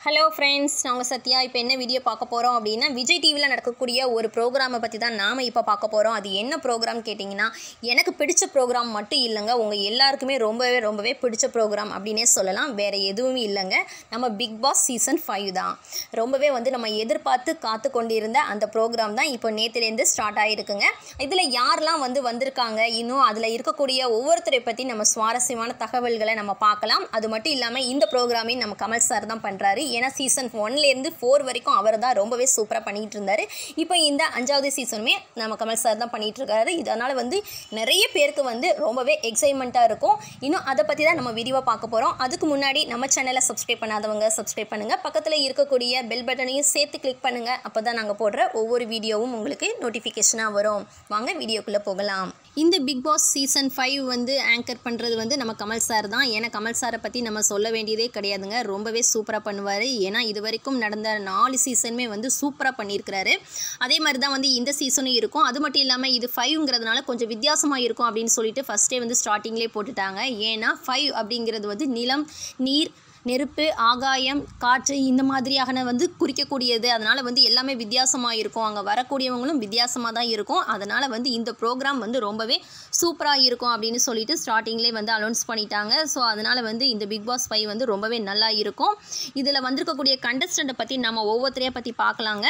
hello friends நாங்கள் சத்யா இப்போ என்ன வீடியோ பார்க்க போகிறோம் அப்படின்னா விஜய் டிவியில் நடக்கக்கூடிய ஒரு ப்ரோக்ராமை பற்றி தான் நாம் இப்போ பார்க்க போகிறோம் அது என்ன ப்ரோக்ராம் கேட்டிங்கன்னா எனக்கு பிடிச்ச ப்ரோக்ராம் மட்டும் இல்லைங்க உங்கள் எல்லாருக்குமே ரொம்பவே ரொம்பவே பிடிச்ச ப்ரோக்ராம் அப்படின்னே சொல்லலாம் வேறு எதுவுமே இல்லைங்க நம்ம பிக் பாஸ் சீசன் ஃபைவ் தான் ரொம்பவே வந்து நம்ம எதிர்பார்த்து காத்து கொண்டிருந்த அந்த ப்ரோக்ராம் தான் இப்போ நேற்றுலேருந்து ஸ்டார்ட் ஆகிருக்குங்க இதில் யாரெல்லாம் வந்து வந்திருக்காங்க இன்னும் அதில் இருக்கக்கூடிய ஒவ்வொருத்தரை பற்றி நம்ம சுவாரஸ்யமான தகவல்களை நம்ம பார்க்கலாம் அது மட்டும் இல்லாமல் இந்த ப்ரோக்ராமையும் நம்ம கமல் சார் தான் பண்ணுறாரு ஏன்னா சீசன் ஒன்லேருந்து ஃபோர் வரைக்கும் அவர் தான் ரொம்பவே சூப்பராக பண்ணிகிட்டு இருந்தார் இப்போ இந்த அஞ்சாவது சீசனுமே நம்ம கமல் சார் தான் பண்ணிகிட்டு இருக்காரு இதனால் வந்து நிறைய பேருக்கு வந்து ரொம்பவே எக்ஸைட்மெண்ட்டாக இருக்கும் இன்னும் அதை பற்றி தான் நம்ம விரிவாக பார்க்க போகிறோம் அதுக்கு முன்னாடி நம்ம சேனலை சப்ஸ்கிரைப் பண்ணாதவங்க சப்ஸ்கிரைப் பண்ணுங்கள் பக்கத்தில் இருக்கக்கூடிய பெல் பட்டனையும் சேர்த்து கிளிக் பண்ணுங்கள் அப்போ தான் நாங்கள் போடுற ஒவ்வொரு வீடியோவும் உங்களுக்கு நோட்டிஃபிகேஷனாக வரும் வாங்க வீடியோக்குள்ளே போகலாம் இந்த பிக் பாஸ் சீசன் ஃபைவ் வந்து ஆங்கர் பண்ணுறது வந்து நம்ம கமல் சார் தான் ஏன்னா கமல் சாரை பற்றி நம்ம சொல்ல வேண்டியதே கிடையாதுங்க ரொம்பவே சூப்பராக பண்ணுவார் ஏன்னா இது வரைக்கும் நடந்த நாலு சீசனுமே வந்து சூப்பராக பண்ணியிருக்கிறாரு அதே மாதிரி தான் வந்து இந்த சீசனும் இருக்கும் அது மட்டும் இல்லாமல் இது ஃபைவ்ங்கிறதுனால கொஞ்சம் வித்தியாசமாக இருக்கும் அப்படின்னு சொல்லிட்டு ஃபஸ்ட்டே வந்து ஸ்டார்டிங்லேயே போட்டுட்டாங்க ஏன்னா ஃபைவ் அப்படிங்கிறது வந்து நிலம் நீர் நெருப்பு ஆகாயம் காற்று இந்த மாதிரியான வந்து குறிக்கக்கூடியது அதனால் வந்து எல்லாமே வித்தியாசமாக இருக்கும் அங்கே வரக்கூடியவங்களும் வித்தியாசமாக தான் இருக்கும் அதனால் வந்து இந்த ப்ரோக்ராம் வந்து ரொம்பவே சூப்பராக இருக்கும் அப்படின்னு சொல்லிட்டு ஸ்டார்டிங்லேயே வந்து அனௌன்ஸ் பண்ணிட்டாங்க ஸோ அதனால் வந்து இந்த பிக் பாஸ் ஃபைவ் வந்து ரொம்பவே நல்லா இருக்கும் இதில் வந்திருக்கக்கூடிய கண்டஸ்டண்ட்டை பற்றி நம்ம ஒவ்வொருத்தரையை பற்றி பார்க்கலாங்க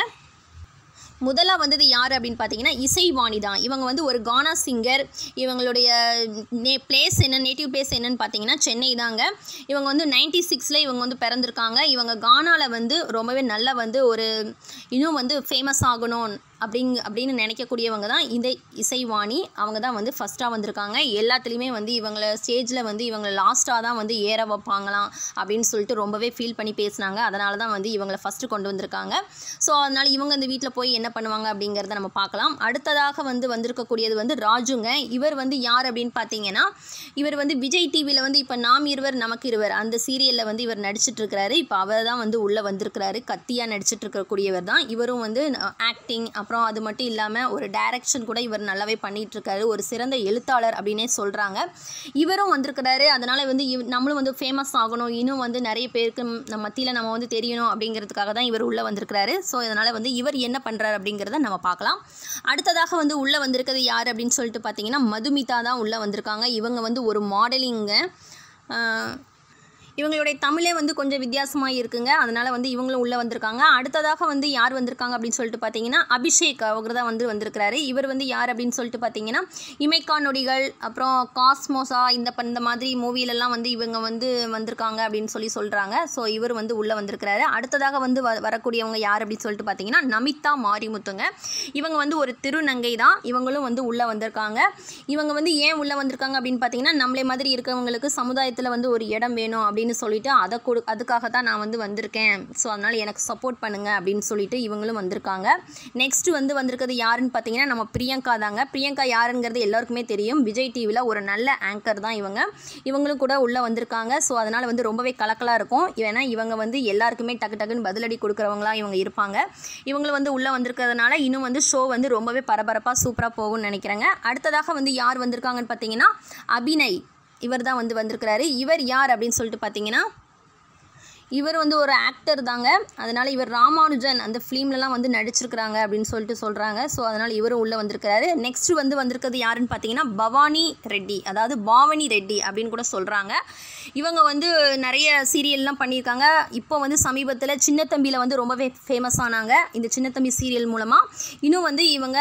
முதலாக வந்தது யார் அப்படின்னு பார்த்தீங்கன்னா இசைவாணி தான் இவங்க வந்து ஒரு கானா சிங்கர் இவங்களுடைய நே பிளேஸ் என்ன நேட்டிவ் பிளேஸ் என்னன்னு பார்த்தீங்கன்னா சென்னை தாங்க இவங்க வந்து நைன்டி சிக்ஸில் இவங்க வந்து பிறந்திருக்காங்க இவங்க கானாவில் வந்து ரொம்பவே நல்லா வந்து ஒரு இன்னும் வந்து ஃபேமஸ் ஆகணும் அப்படிங் அப்படின்னு நினைக்கக்கூடியவங்க தான் இந்த இசைவாணி அவங்க தான் வந்து ஃபஸ்ட்டாக வந்திருக்காங்க எல்லாத்துலேயுமே வந்து இவங்களை ஸ்டேஜில் வந்து இவங்களை லாஸ்ட்டாக தான் வந்து ஏற வைப்பாங்களாம் அப்படின்னு சொல்லிட்டு ரொம்பவே ஃபீல் பண்ணி பேசினாங்க அதனால தான் வந்து இவங்களை ஃபஸ்ட்டு கொண்டு வந்திருக்காங்க ஸோ அதனால் இவங்க இந்த வீட்டில் போய் என்ன பண்ணுவாங்க அப்படிங்கிறத நம்ம பார்க்கலாம் அடுத்ததாக வந்து வந்திருக்கக்கூடியது வந்து ராஜுங்க இவர் வந்து யார் அப்படின்னு பார்த்தீங்கன்னா இவர் வந்து விஜய் டிவியில் வந்து இப்போ நாம் இருவர் நமக்கு இருவர் அந்த சீரியலில் வந்து இவர் நடிச்சிட்டு இருக்கிறாரு இப்போ அவர் தான் வந்து உள்ளே வந்திருக்கிறாரு கத்தியாக நடிச்சிட்டு இருக்கக்கூடியவர் தான் இவரும் வந்து ஆக்டிங் அப்புறம் அது மட்டும் இல்லாமல் ஒரு டைரக்ஷன் கூட இவர் நல்லாவே பண்ணிகிட்டு இருக்காரு ஒரு சிறந்த எழுத்தாளர் அப்படின்னே சொல்கிறாங்க இவரும் வந்திருக்கிறாரு அதனால் வந்து இவ் நம்மளும் வந்து ஃபேமஸ் ஆகணும் இன்னும் வந்து நிறைய பேருக்கு நம்ம மத்தியில் நம்ம வந்து தெரியணும் அப்படிங்கிறதுக்காக தான் இவர் உள்ளே வந்திருக்கிறாரு ஸோ இதனால் வந்து இவர் என்ன பண்ணுறாரு அப்படிங்கிறத நம்ம பார்க்கலாம் அடுத்ததாக வந்து உள்ளே வந்திருக்கிறது யார் அப்படின்னு சொல்லிட்டு பார்த்தீங்கன்னா மதுமிதா தான் உள்ளே வந்திருக்காங்க இவங்க வந்து ஒரு மாடலிங்க இவங்களுடைய தமிழே வந்து கொஞ்சம் வித்தியாசமாக இருக்குங்க அதனால் வந்து இவங்களும் உள்ளே வந்திருக்காங்க அடுத்ததாக வந்து யார் வந்திருக்காங்க அப்படின்னு சொல்லிட்டு பார்த்தீங்கன்னா அபிஷேக் அவர் தான் வந்து வந்திருக்கிறாரு இவர் வந்து யார் அப்படின்னு சொல்லிட்டு பார்த்தீங்கன்னா இமைக்கா நொடிகள் அப்புறம் காஸ்மோசா இந்த ப- இந்த மாதிரி மூவிலெல்லாம் வந்து இவங்க வந்து வந்திருக்காங்க அப்படின்னு சொல்லி சொல்கிறாங்க ஸோ இவர் வந்து உள்ளே வந்திருக்கிறாரு அடுத்ததாக வந்து வ வரக்கூடியவங்க யார் அப்படின்னு சொல்லிட்டு பார்த்தீங்கன்னா நமிதா மாரிமுத்துங்க இவங்க வந்து ஒரு திருநங்கை தான் இவங்களும் வந்து உள்ளே வந்திருக்காங்க இவங்க வந்து ஏன் உள்ளே வந்திருக்காங்க அப்படின்னு பார்த்தீங்கன்னா நம்மளே மாதிரி இருக்கிறவங்களுக்கு சமுதாயத்தில் வந்து ஒரு இடம் வேணும் அப்படின்னு சொல்லிட்டு அதை கொடு அதுக்காக தான் நான் வந்து வந்திருக்கேன் ஸோ அதனால் எனக்கு சப்போர்ட் பண்ணுங்க அப்படின்னு சொல்லிட்டு இவங்களும் வந்திருக்காங்க நெக்ஸ்ட் வந்து வந்திருக்கிறது யாருன்னு பார்த்தீங்கன்னா நம்ம பிரியங்கா தாங்க பிரியங்கா யாருங்கிறது எல்லாருக்குமே தெரியும் விஜய் டிவியில் ஒரு நல்ல ஆங்கர் தான் இவங்க இவங்களும் கூட உள்ளே வந்திருக்காங்க ஸோ அதனால் வந்து ரொம்பவே கலக்கலாக இருக்கும் ஏன்னா இவங்க வந்து எல்லாருக்குமே டக்கு டக்குன்னு பதிலடி கொடுக்குறவங்களா இவங்க இருப்பாங்க இவங்களும் வந்து உள்ளே வந்திருக்கிறதுனால இன்னும் வந்து ஷோ வந்து ரொம்பவே பரபரப்பாக சூப்பராக போகும்னு நினைக்கிறேங்க அடுத்ததாக வந்து யார் வந்திருக்காங்கன்னு பார்த்தீங்கன்னா அபிநய் இவர் தான் வந்து வந்திருக்கிறாரு இவர் யார் அப்படின்னு சொல்லிட்டு பார்த்தீங்கன்னா இவர் வந்து ஒரு ஆக்டர் தாங்க அதனால் இவர் ராமானுஜன் அந்த ஃபிலிம்லலாம் வந்து நடிச்சிருக்கிறாங்க அப்படின்னு சொல்லிட்டு சொல்கிறாங்க ஸோ அதனால் இவரும் உள்ளே வந்திருக்கிறாரு நெக்ஸ்ட் வந்து வந்திருக்கிறது யாருன்னு பார்த்தீங்கன்னா பவானி ரெட்டி அதாவது பாவனி ரெட்டி அப்படின்னு கூட சொல்கிறாங்க இவங்க வந்து நிறைய சீரியல்லாம் பண்ணியிருக்காங்க இப்போ வந்து சமீபத்தில் சின்னத்தம்பியில் வந்து ரொம்பவே ஃபேமஸ் ஆனாங்க இந்த சின்னத்தம்பி சீரியல் மூலமாக இன்னும் வந்து இவங்க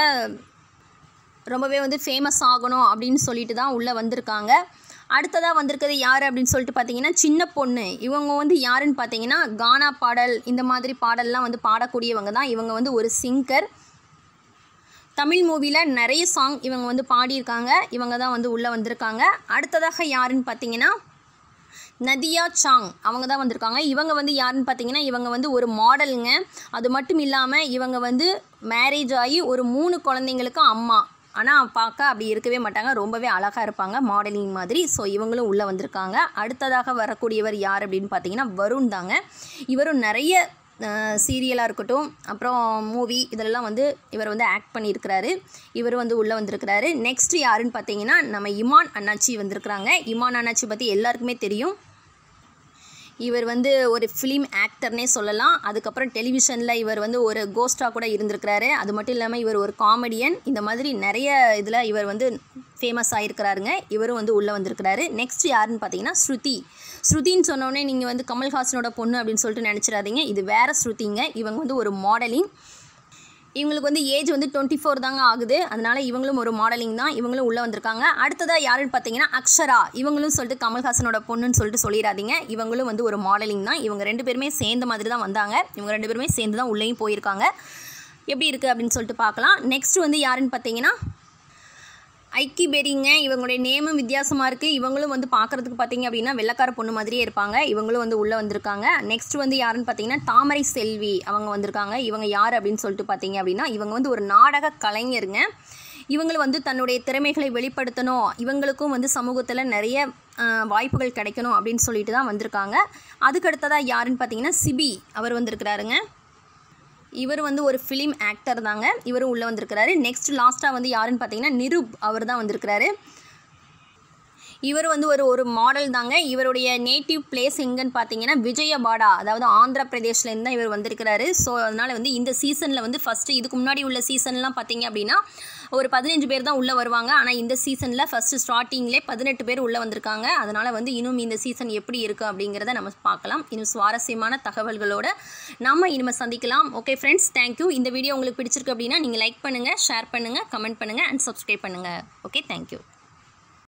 ரொம்பவே வந்து ஃபேமஸ் ஆகணும் அப்படின்னு சொல்லிட்டு தான் உள்ளே வந்திருக்காங்க அடுத்ததாக வந்திருக்கிறது யார் அப்படின்னு சொல்லிட்டு பார்த்தீங்கன்னா சின்ன பொண்ணு இவங்க வந்து யாருன்னு பார்த்தீங்கன்னா கானா பாடல் இந்த மாதிரி பாடல்லாம் வந்து பாடக்கூடியவங்க தான் இவங்க வந்து ஒரு சிங்கர் தமிழ் மூவியில் நிறைய சாங் இவங்க வந்து பாடியிருக்காங்க இவங்க தான் வந்து உள்ளே வந்திருக்காங்க அடுத்ததாக யாருன்னு பார்த்தீங்கன்னா நதியா சாங் அவங்க தான் வந்திருக்காங்க இவங்க வந்து யாருன்னு பார்த்தீங்கன்னா இவங்க வந்து ஒரு மாடலுங்க அது மட்டும் இல்லாமல் இவங்க வந்து மேரேஜ் ஆகி ஒரு மூணு குழந்தைங்களுக்கு அம்மா ஆனால் பார்க்க அப்படி இருக்கவே மாட்டாங்க ரொம்பவே அழகாக இருப்பாங்க மாடலிங் மாதிரி ஸோ இவங்களும் உள்ளே வந்திருக்காங்க அடுத்ததாக வரக்கூடியவர் யார் அப்படின்னு பார்த்தீங்கன்னா வருண் தாங்க இவரும் நிறைய சீரியலாக இருக்கட்டும் அப்புறம் மூவி இதெல்லாம் வந்து இவர் வந்து ஆக்ட் பண்ணியிருக்கிறாரு இவர் வந்து உள்ளே வந்திருக்கிறாரு நெக்ஸ்ட் யாருன்னு பார்த்தீங்கன்னா நம்ம இமான் அண்ணாச்சி வந்திருக்கிறாங்க இமான் அண்ணாச்சி பற்றி எல்லாருக்குமே தெரியும் இவர் வந்து ஒரு ஃபிலிம் ஆக்டர்னே சொல்லலாம் அதுக்கப்புறம் டெலிவிஷனில் இவர் வந்து ஒரு கோஸ்டாக கூட இருந்திருக்கிறாரு அது மட்டும் இல்லாமல் இவர் ஒரு காமெடியன் இந்த மாதிரி நிறைய இதில் இவர் வந்து ஃபேமஸ் ஆகிருக்கிறாருங்க இவரும் வந்து உள்ளே வந்திருக்கிறாரு நெக்ஸ்ட் யாருன்னு பார்த்தீங்கன்னா ஸ்ருதி ஸ்ருதின்னு சொன்னோடனே நீங்கள் வந்து கமல்ஹாசனோட பொண்ணு அப்படின்னு சொல்லிட்டு நினச்சிடாதீங்க இது வேறு ஸ்ருதிங்க இவங்க வந்து ஒரு மாடலிங் இவங்களுக்கு வந்து ஏஜ் வந்து டுவெண்ட்டி ஃபோர் தாங்க ஆகுது அதனால இவங்களும் ஒரு மாடலிங் தான் இவங்களும் உள்ளே வந்திருக்காங்க அடுத்ததாக யாருன்னு பார்த்தீங்கன்னா அக்ஷரா இவங்களும் சொல்லிட்டு கமல்ஹாசனோட பொண்ணுன்னு சொல்லிட்டு சொல்லிடாதீங்க இவங்களும் வந்து ஒரு மாடலிங் தான் இவங்க ரெண்டு பேருமே சேர்ந்த மாதிரி தான் வந்தாங்க இவங்க ரெண்டு பேருமே சேர்ந்து தான் உள்ளேயும் போயிருக்காங்க எப்படி இருக்குது அப்படின்னு சொல்லிட்டு பார்க்கலாம் நெக்ஸ்ட் வந்து யாருன்னு பார்த்தீங்கன்னா ஐக்கி பெரிங்க இவங்களுடைய நேமும் வித்தியாசமாக இருக்குது இவங்களும் வந்து பார்க்குறதுக்கு பார்த்தீங்க அப்படின்னா வெள்ளக்கார பொண்ணு மாதிரியே இருப்பாங்க இவங்களும் வந்து உள்ளே வந்திருக்காங்க நெக்ஸ்ட் வந்து யாருன்னு பார்த்தீங்கன்னா தாமரை செல்வி அவங்க வந்திருக்காங்க இவங்க யார் அப்படின்னு சொல்லிட்டு பார்த்தீங்க அப்படின்னா இவங்க வந்து ஒரு நாடக கலைஞருங்க இவங்களும் வந்து தன்னுடைய திறமைகளை வெளிப்படுத்தணும் இவங்களுக்கும் வந்து சமூகத்தில் நிறைய ஆஹ், வாய்ப்புகள் கிடைக்கணும் அப்படின்னு சொல்லிட்டு தான் வந்திருக்காங்க அதுக்கடுத்ததாக யாருன்னு பார்த்தீங்கன்னா சிபி அவர் வந்திருக்கிறாருங்க இவர் வந்து ஒரு ஃபிலிம் ஆக்டர் தாங்க இவரும் உள்ளே வந்திருக்கிறாரு நெக்ஸ்ட் லாஸ்ட்டாக வந்து யாருன்னு பார்த்தீங்கன்னா நிருப் அவர் தான் வந்திருக்கிறாரு இவர் வந்து ஒரு ஒரு மாடல் தாங்க இவருடைய நேட்டிவ் பிளேஸ் எங்கன்னு பார்த்தீங்கன்னா விஜயபாடா அதாவது ஆந்திர பிரதேஷ்லேருந்து தான் இவர் வந்திருக்கிறாரு ஸோ அதனால் வந்து இந்த சீசனில் வந்து ஃபஸ்ட்டு இதுக்கு முன்னாடி உள்ள சீசன்லாம் பார்த்தீங்க அப்படின்னா ஒரு பதினஞ்சு பேர் தான் உள்ளே வருவாங்க ஆனால் இந்த சீசனில் ஃபஸ்ட்டு ஸ்டார்டிங்லேயே பதினெட்டு பேர் உள்ளே வந்திருக்காங்க அதனால் வந்து இன்னும் இந்த சீசன் எப்படி இருக்குது அப்படிங்கிறத நம்ம பார்க்கலாம் இன்னும் சுவாரஸ்யமான தகவல்களோட நம்ம இனிமேல் சந்திக்கலாம் ஓகே ஃப்ரெண்ட்ஸ் தேங்க்யூ இந்த வீடியோ உங்களுக்கு பிடிச்சிருக்கு அப்படின்னா நீங்கள் லைக் பண்ணுங்கள் ஷேர் பண்ணுங்கள் கமெண்ட் பண்ணுங்கள் அண்ட் சப்ஸ்கிரைப் பண்ணுங்கள் ஓகே தேங்க்யூ